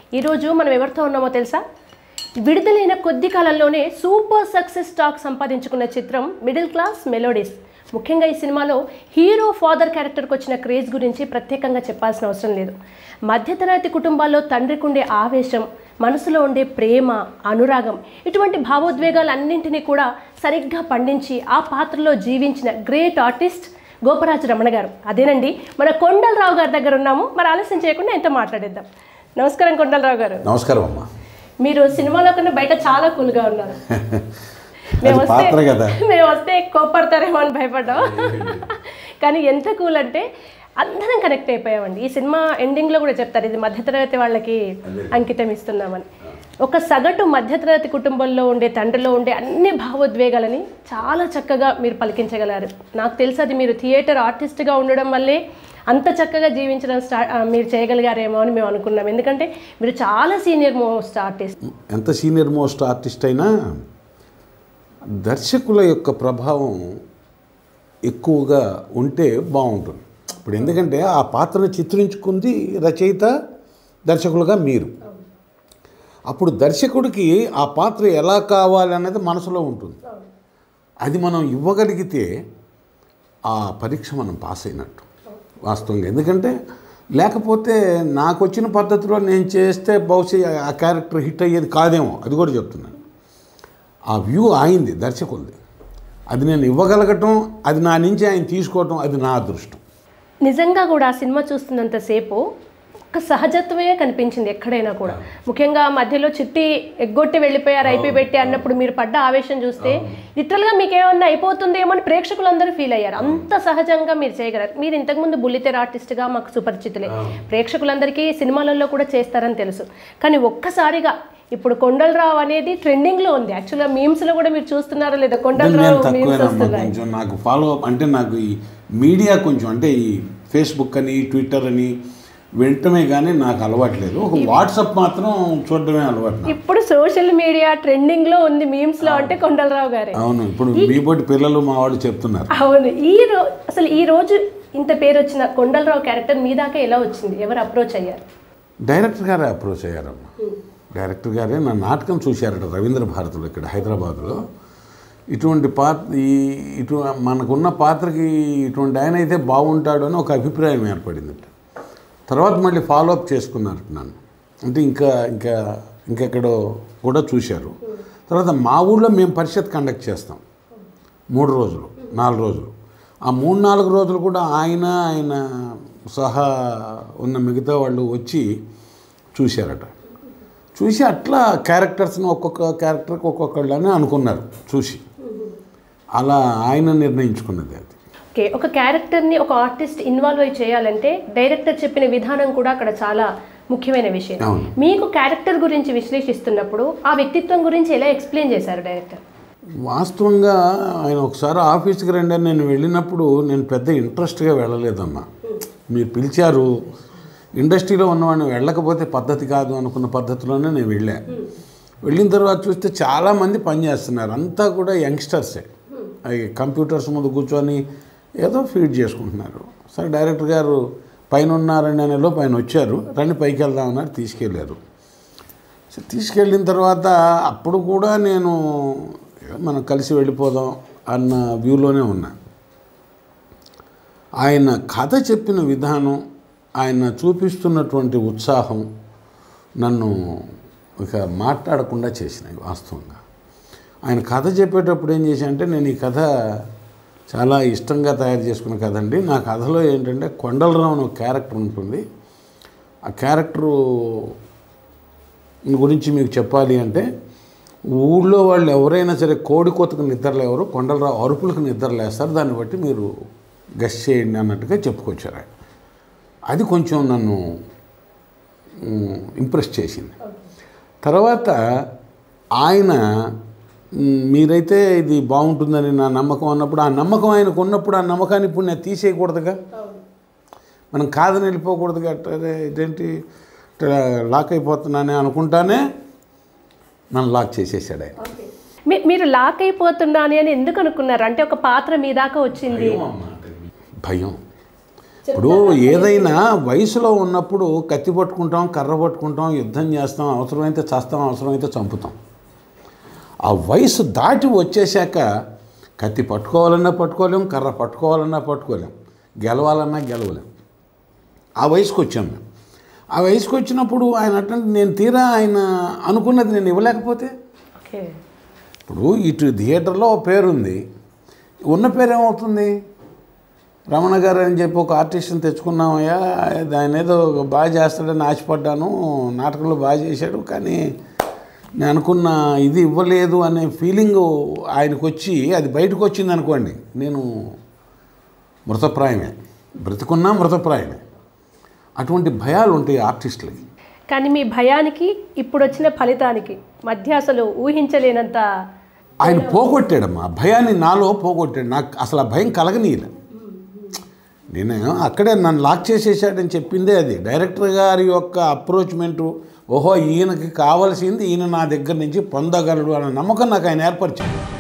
ఈరోజు మనం ఎవరితో ఉన్నామో తెలుసా విడుదలైన కొద్ది కాలంలోనే సూపర్ సక్సెస్ టాక్ సంపాదించుకున్న చిత్రం మిడిల్ క్లాస్ మెలోడీస్ ముఖ్యంగా ఈ సినిమాలో హీరో ఫాదర్ క్యారెక్టర్కి వచ్చిన క్రేజ్ గురించి ప్రత్యేకంగా చెప్పాల్సిన అవసరం లేదు మధ్యతరగతి కుటుంబాల్లో తండ్రికి ఉండే ఆవేశం మనసులో ఉండే ప్రేమ అనురాగం ఇటువంటి భావోద్వేగాలన్నింటినీ కూడా సరిగ్గా పండించి ఆ పాత్రలో జీవించిన గ్రేట్ ఆర్టిస్ట్ గోపరాజు రమణ గారు అదేనండి మన కొండలరావు గారి దగ్గర ఉన్నాము మరి ఆలస్యం చేయకుండా ఎంతో మాట్లాడేద్దాం నమస్కారం కొండలరావు గారు నమస్కారం అమ్మా మీరు సినిమాలో కన్నా బయట చాలా కూల్గా ఉన్నారు అది మేము వస్తే పాత్ర కదా మేము వస్తే కోపడతారేమో అని భయపడ్డాం కానీ ఎంత కూల్ అంటే అందరం కనెక్ట్ అయిపోయామండి ఈ సినిమా ఎండింగ్లో కూడా చెప్తారు ఇది మధ్యతరగతి వాళ్ళకి అంకితం ఇస్తున్నామని ఒక సగటు మధ్యతరగతి కుటుంబంలో ఉండే తండ్రిలో ఉండే అన్ని భావోద్వేగాలని చాలా చక్కగా మీరు పలికించగలరు నాకు తెలుసు అది మీరు థియేటర్ ఆర్టిస్ట్గా ఉండడం వల్లే అంత చక్కగా జీవించడం స్టార్ట్ మీరు చేయగలిగారేమో అని మేము అనుకున్నాం ఎందుకంటే మీరు చాలా సీనియర్ మోస్ట్ ఆర్టిస్ట్ ఎంత సీనియర్ మోస్ట్ ఆర్టిస్ట్ అయినా దర్శకుల యొక్క ప్రభావం ఎక్కువగా ఉంటే బాగుంటుంది ఇప్పుడు ఎందుకంటే ఆ పాత్రను చిత్రించుకుంది రచయిత దర్శకులుగా మీరు అప్పుడు దర్శకుడికి ఆ పాత్ర ఎలా కావాలనేది మనసులో ఉంటుంది అది మనం ఇవ్వగలిగితే ఆ పరీక్ష మనం పాస్ అయినట్టు వాస్తవంగా ఎందుకంటే లేకపోతే నాకు వచ్చిన పద్ధతిలో నేను చేస్తే బహుశా ఆ క్యారెక్టర్ హిట్ అయ్యేది కాదేమో అది కూడా చెప్తున్నాను ఆ వ్యూ ఆయింది దర్శకులది అది నేను ఇవ్వగలగటం అది నా నుంచి ఆయన తీసుకోవటం అది నా అదృష్టం నిజంగా కూడా ఆ సినిమా చూస్తున్నంతసేపు ఒక సహజత్వమే కనిపించింది ఎక్కడైనా కూడా ముఖ్యంగా మధ్యలో చిట్టి ఎగ్గొట్టి వెళ్ళిపోయారు అయిపోయి పెట్టి అన్నప్పుడు మీరు పడ్డ ఆవేశం చూస్తే లిటరల్గా మీకు ఏమన్నా అయిపోతుందేమో అని ప్రేక్షకులందరూ ఫీల్ అయ్యారు అంత సహజంగా మీరు చేయగలరు మీరు ఇంతకుముందు బుల్లితెర ఆర్టిస్ట్గా మాకు సుపరిచితులే ప్రేక్షకులందరికీ సినిమాలలో కూడా చేస్తారని తెలుసు కానీ ఒక్కసారిగా ఇప్పుడు కొండలరావు అనేది ట్రెండింగ్లో ఉంది యాక్చువల్గా మీమ్స్లో కూడా మీరు చూస్తున్నారో లేదా నేను కొండలరావు మీమ్స్ తక్కువేనమ్మా వస్తున్నాయి కొంచెం నాకు ఫాలో అంటే నాకు ఈ మీడియా కొంచెం అంటే ఈ ఫేస్బుక్ అని ట్విట్టర్ అని వినటమే కానీ నాకు అలవాట్లేదు ఒక వాట్సాప్ మాత్రం చూడడమే అలవాటు నాకు. ఇప్పుడు సోషల్ మీడియా ట్రెండింగ్ లో ఉంది మీమ్స్ లో అంటే కొండలరావు గారే అవును ఇప్పుడు మీ బట్టి పిల్లలు మా వాళ్ళు చెప్తున్నారు అవును ఈ రో అసలు ఈ రోజు ఇంత పేరు వచ్చిన కొండలరావు క్యారెక్టర్ మీ దాకా ఎలా వచ్చింది ఎవరు అప్రోచ్ అయ్యారు డైరెక్టర్ గారే అప్రోచ్ అయ్యారమ్మా డైరెక్టర్ గారే నా నాటకం చూశారట రవీంద్ర భారతిలో ఇక్కడ హైదరాబాద్లో ఇటువంటి పాత్ర ఈ ఇటు మనకున్న పాత్రకి ఇటువంటి ఆయన అయితే బాగుంటాడు అని ఒక అభిప్రాయం ఏర్పడిందట తర్వాత మళ్ళీ ఫాలో అప్ చేసుకున్నారు నన్ను అంటే ఇంకా ఇంకా ఇంకెక్కడో కూడా చూశారు తర్వాత మా ఊళ్ళో మేము పరిషత్ కండక్ట్ చేస్తాం మూడు రోజులు నాలుగు రోజులు ఆ మూడు నాలుగు రోజులు కూడా ఆయన ఆయన సహా ఉన్న మిగతా వాళ్ళు వచ్చి చూశారట చూసి అట్లా క్యారెక్టర్స్ని ఒక్కొక్క క్యారెక్టర్కి ఒక్కొక్కళ్ళని అనుకున్నారు చూసి అలా ఆయన నిర్ణయించుకున్నది అది ఓకే ఒక క్యారెక్టర్ ని ఒక ఆర్టిస్ట్ ఇన్వాల్వ్ అయి చేయాలంటే డైరెక్టర్ చెప్పిన విధానం కూడా అక్కడ చాలా ముఖ్యమైన విషయం అవును. మీకు క్యారెక్టర్ గురించి విశ్లేషిస్తున్నప్పుడు ఆ వ్యక్తిత్వం గురించి ఎలా ఎక్స్ప్లెయిన్ చేశారు డైరెక్టర్ వాస్తవంగా ఆయన ఒకసారి ఆఫీస్కి రండి అని నేను వెళ్ళినప్పుడు నేను పెద్ద ఇంట్రెస్ట్గా వెళ్ళలేదమ్మా మీరు పిలిచారు ఇండస్ట్రీలో ఉన్నవాడిని వెళ్ళకపోతే పద్ధతి కాదు అనుకున్న పద్ధతిలోనే నేను వెళ్ళా వెళ్ళిన తర్వాత చూస్తే చాలామంది పనిచేస్తున్నారు అంతా కూడా యంగ్స్టర్సే అవి కంప్యూటర్స్ ముందు కూర్చొని ఏదో ఫీడ్ చేసుకుంటున్నారు సరే డైరెక్టర్ గారు పైన ఉన్నారని అనేలో పైన వచ్చారు రండి పైకి వెళ్దామన్నారు తీసుకెళ్ళారు సో తీసుకెళ్ళిన తర్వాత అప్పుడు కూడా నేను "ఏ, మనం కలిసి వెళ్ళిపోదాం అన్న వ్యూలోనే ఉన్నా ఆయన కథ చెప్పిన విధానం ఆయన చూపిస్తున్నటువంటి ఉత్సాహం నన్ను ఇక మాట్లాడకుండా చేసినాయి వాస్తవంగా ఆయన కథ చెప్పేటప్పుడు ఏం చేశానంటే నేను ఈ కథ చాలా ఇష్టంగా తయారు చేసుకున్న కథ అండి నా కథలో ఏంటంటే కొండలరావు అని ఒక క్యారెక్టర్ ఉంటుంది ఆ క్యారెక్టరు గురించి మీకు చెప్పాలి అంటే ఊళ్ళో వాళ్ళు ఎవరైనా సరే కోడి కోతకు నిద్రలేవరు కొండలరావు అరుపులకు నిద్రలేస్తారు దాన్ని బట్టి మీరు గెస్ చేయండి అన్నట్టుగా చెప్పుకొచ్చారు ఆయన అది కొంచెం నన్ను మ్, ఇంప్రెస్ చేసింది తర్వాత ఆయన మ్, మీరైతే ఇది బాగుంటుందని నా నమ్మకం అన్నప్పుడు ఆ నమ్మకం ఆయనకు ఉన్నప్పుడు ఆ నమ్మకాన్ని ఇప్పుడు నేను తీసేయకూడదుగా మనం కాదని వెళ్ళిపోకూడదుగా అట్టే ఇదేంటి ఇట్లా లాక్ అయిపోతున్నానే అనుకుంటానే నన్ను లాక్ చేసేసాడు ఆయన మీ- మీరు లాక్ అయిపోతున్నాను అని ఎందుకు అనుకున్నారు అంటే ఒక పాత్ర మీ దాకా వచ్చింది భయం ఇప్పుడు ఏదైనా వయసులో ఉన్నప్పుడు కత్తి పట్టుకుంటాం కర్ర పట్టుకుంటాం యుద్ధం చేస్తాం అవసరమైతే చస్తాం అవసరమైతే చంపుతాం ఆ వయసు దాటి వచ్చేసాక కత్తి పట్టుకోవాలన్నా పట్టుకోలేం కర్ర పట్టుకోవాలన్నా పట్టుకోలేం గెలవాలన్నా గెలవలేం ఆ వయసుకు వచ్చాం మేము ఆ వయసుకు వచ్చినప్పుడు ఆయన అటువంటి నేను తీరా ఆయన అనుకున్నది నేను ఇవ్వలేకపోతే ఓకే ఇప్పుడు ఇటు థియేటర్లో ఒక పేరుంది ఉన్న పేరు ఏమవుతుంది రమణ గారు అని చెప్పి ఒక ఆర్టిస్ట్ని తెచ్చుకున్నామయ్యా ఆయన ఏదో బాగా చేస్తాడని ఆశపడ్డాను నాటకంలో బాగా చేశాడు కానీ నేను అనుకున్న ఇది ఇవ్వలేదు అనే ఫీలింగ్ ఆయనకు వచ్చి అది బయటకు వచ్చింది అనుకోండి నేను మృతప్రాయమే బ్రతికున్నా మృతప్రాయమే అటువంటి భయాలు ఉంటాయి ఆర్టిస్టులకి కానీ మీ భయానికి ఇప్పుడు వచ్చిన ఫలితానికి మధ్య అసలు ఊహించలేనంత ఆయన పోగొట్టాడమ్మా ఆ భయాన్ని నాలో పోగొట్టాడు నాకు అసలు ఆ భయం కలగనీయలే నేను అక్కడే నన్ను లాక్ చేసేసాడని చెప్పిందే అది డైరెక్టర్ గారి యొక్క అప్రోచ్మెంటు ఓహో ఈయనకి కావాల్సింది ఈయన నా దగ్గర నుంచి పొందగలడు అనే నమ్మకం నాకు ఆయన ఏర్పరిచాడు